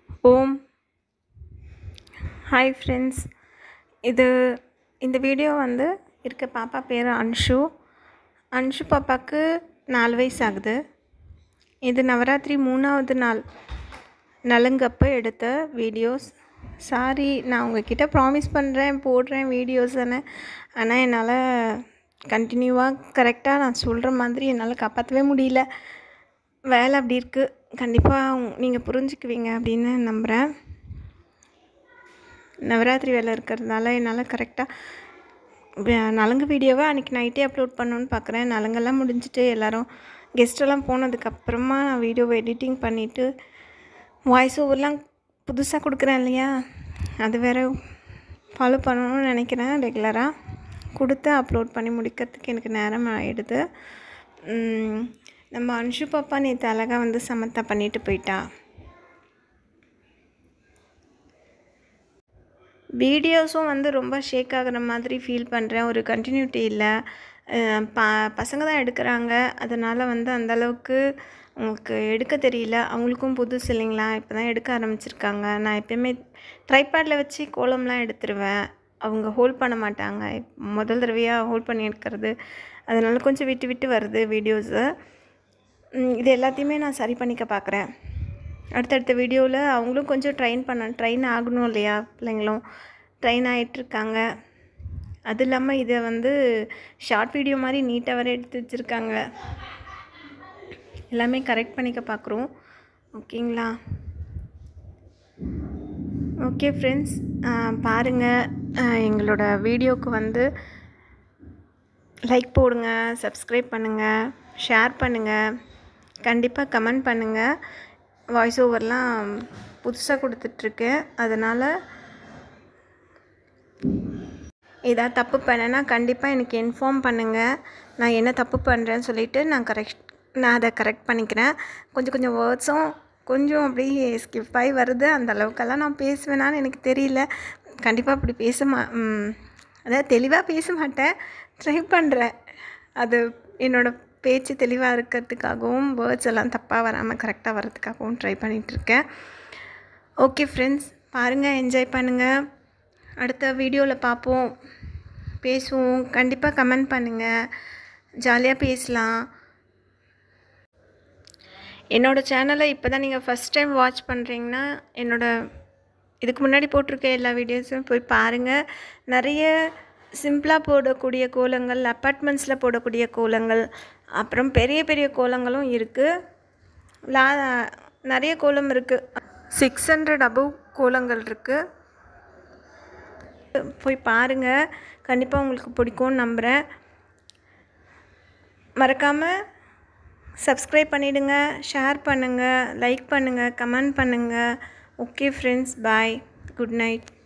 ஓம் hi friends இது இந்த video வந்து இருக்க பாப்பா பேர் அன்ஷு அன்ஷு பாப்பாவுக்கு நாலு வயசு ஆகுது இது நவராத்திரி மூணாவது நாள் நலுங்கப்போ எடுத்த வீடியோஸ் சாரி நான் உங்ககிட்ட ப்ராமிஸ் பண்ணுறேன் போடுறேன் வீடியோஸ் தானே ஆனால் என்னால் கண்டினியூவாக கரெக்டாக நான் சொல்கிற மாதிரி என்னால் காப்பாற்றவே முடியல வேலை அப்படி இருக்குது கண்டிப்பாக நீங்கள் புரிஞ்சுக்குவீங்க அப்படின்னு நம்புகிறேன் நவராத்திரி வேலை இருக்கிறதுனால என்னால் கரெக்டாக நலங்கு வீடியோவை அன்றைக்கி நைட்டே அப்லோட் பண்ணணுன்னு பார்க்குறேன் நலங்கெல்லாம் முடிஞ்சுட்டு எல்லோரும் கெஸ்ட்டெல்லாம் போனதுக்கப்புறமா நான் வீடியோவை எடிட்டிங் பண்ணிவிட்டு வாய்ஸ் ஓவர்லாம் புதுசாக கொடுக்குறேன் இல்லையா அது வேறு ஃபாலோ பண்ணணும்னு நினைக்கிறேன் ரெகுலராக கொடுத்து அப்லோட் பண்ணி முடிக்கிறதுக்கு எனக்கு நேரம் ஆகிடுது நம்ம அன்ஷு பாப்பா நேற்று அழகாக வந்து சமத்தா பண்ணிட்டு போயிட்டா வீடியோஸும் வந்து ரொம்ப ஷேக் ஆகிற மாதிரி ஃபீல் பண்ணுறேன் ஒரு கண்டினியூட்டி இல்லை ப பசங்க தான் எடுக்கிறாங்க அதனால் வந்து அந்தளவுக்கு உங்களுக்கு எடுக்க தெரியல அவங்களுக்கும் புதுசு இல்லைங்களா இப்போ தான் எடுக்க ஆரம்பிச்சிருக்காங்க நான் எப்பயுமே ட்ரைபேடில் வச்சு கோலம்லாம் எடுத்துருவேன் அவங்க ஹோல்ட் பண்ண மாட்டாங்க முதல் தடவையாக ஹோல்ட் பண்ணி எடுக்கிறது அதனால் கொஞ்சம் விட்டு விட்டு வருது வீடியோஸு இது எல்லாத்தையுமே நான் சரி பண்ணிக்க பார்க்குறேன் அடுத்தடுத்த வீடியோவில் அவங்களும் கொஞ்சம் ட்ரெயின் பண்ண ட்ரெயின் ஆகணும் இல்லையா பிள்ளைங்களும் ட்ரெயின் ஆகிட்டுருக்காங்க அது இல்லாமல் இதை வந்து ஷார்ட் வீடியோ மாதிரி நீட்டாக வர எடுத்து வச்சுருக்காங்க எல்லாமே கரெக்ட் பண்ணிக்க பார்க்குறோம் ஓகேங்களா ஓகே ஃப்ரெண்ட்ஸ் பாருங்கள் எங்களோட வீடியோவுக்கு வந்து லைக் போடுங்க சப்ஸ்கிரைப் பண்ணுங்கள் ஷேர் பண்ணுங்கள் கண்டிப்பாக கமெண்ட் பண்ணுங்கள் வாய்ஸ் ஓவர்லாம் புதுசாக கொடுத்துட்ருக்கேன் அதனால் ஏதாவது தப்பு பண்ணேன்னா கண்டிப்பாக எனக்கு இன்ஃபார்ம் பண்ணுங்கள் நான் என்ன தப்பு பண்ணுறேன்னு சொல்லிவிட்டு நான் கரெக்ட் நான் அதை கரெக்ட் பண்ணிக்கிறேன் கொஞ்சம் கொஞ்சம் வேர்ட்ஸும் கொஞ்சம் அப்படியே ஸ்கிப் ஆகி வருது அந்த அளவுக்கெல்லாம் நான் பேசுவேனான்னு எனக்கு தெரியல கண்டிப்பாக அப்படி பேச மா அதாவது தெளிவாக பேச மாட்டேன் ட்ரை பண்ணுறேன் அது என்னோடய பேச்சு தெளிவாக இருக்கிறதுக்காகவும் வேர்ட்ஸ் எல்லாம் தப்பாக வராமல் கரெக்டாக வர்றதுக்காகவும் ட்ரை பண்ணிகிட்ருக்கேன் ஓகே ஃப்ரெண்ட்ஸ் பாருங்கள் என்ஜாய் பண்ணுங்கள் அடுத்த வீடியோவில் பார்ப்போம் பேசுவோம் கண்டிப்பாக கமெண்ட் பண்ணுங்கள் ஜாலியாக பேசலாம் என்னோடய சேனலை இப்போ தான் நீங்கள் ஃபஸ்ட் டைம் வாட்ச் பண்ணுறீங்கன்னா என்னோடய இதுக்கு முன்னாடி போட்டிருக்க எல்லா வீடியோஸும் போய் பாருங்கள் நிறைய சிம்பிளாக போடக்கூடிய கோலங்கள் அப்பார்ட்மெண்ட்ஸில் போடக்கூடிய கோலங்கள் அப்புறம் பெரிய பெரிய கோலங்களும் இருக்குது லா நிறைய கோலம் இருக்குது சிக்ஸ் ஹண்ட்ரட் அபவ் கோலங்கள் இருக்குது போய் பாருங்கள் கண்டிப்பாக உங்களுக்கு பிடிக்கும்னு நம்புகிறேன் மறக்காமல் சப்ஸ்கிரைப் பண்ணிவிடுங்க ஷேர் பண்ணுங்கள் லைக் பண்ணுங்கள் கமெண்ட் பண்ணுங்கள் okay friends bye good night